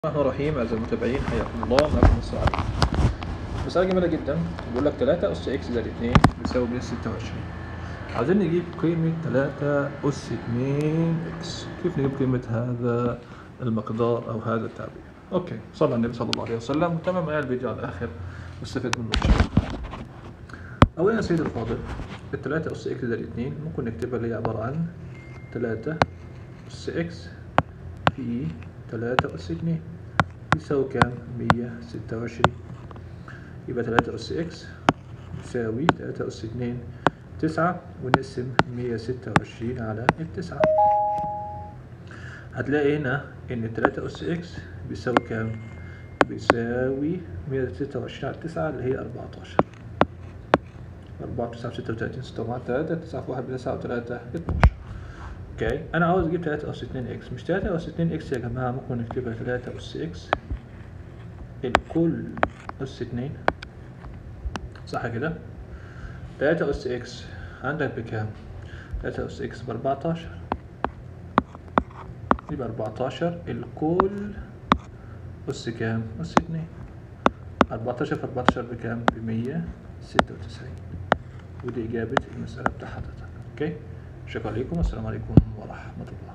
الرحمن الرحيم أعزائي المتابعين حياكم الله معكم مستر علي مسألة جميلة جدا بيقول لك 3 أس إكس زائد 2 بيساوي 126 عايزين نجيب قيمة 3 أس 2 إكس كيف نجيب قيمة هذا المقدار أو هذا التعبير أوكي صلى على النبي صلى الله عليه وسلم وتمام معايا الفيديو على الآخر واستفيد منه إن شاء الله أولا يا سيدي الفاضل ال 3 أس إكس زائد 2 ممكن نكتبها اللي هي عبارة عن 3 أس إكس في 3 أس 2 يساوي كام؟ 126 يبقى 3 أس إكس يساوي 3 أس 2 9 ونقسم 126 على التسعة هتلاقي هنا إن 3 أس إكس بيساوي كام؟ بيساوي 126 على 9 اللي هي 14 4 9 36 6 مع 3 9 في 1 9 و3 12 اوكي انا عاوز اجيب 3 اس 2 اكس مش 3 اس 2 اكس يا جماعه ممكن نكتبها 3 اس اكس الكل اس 2 صح كده 3 اس اكس عندك بكام 3 اس اكس ب 14 يبقى 14 الكل اس كام اس 2 14 في 14 بكام ب 196 ودي اجابه المساله بتاع حضرتك اوكي شكرا لكم والسلام عليكم ورحمه الله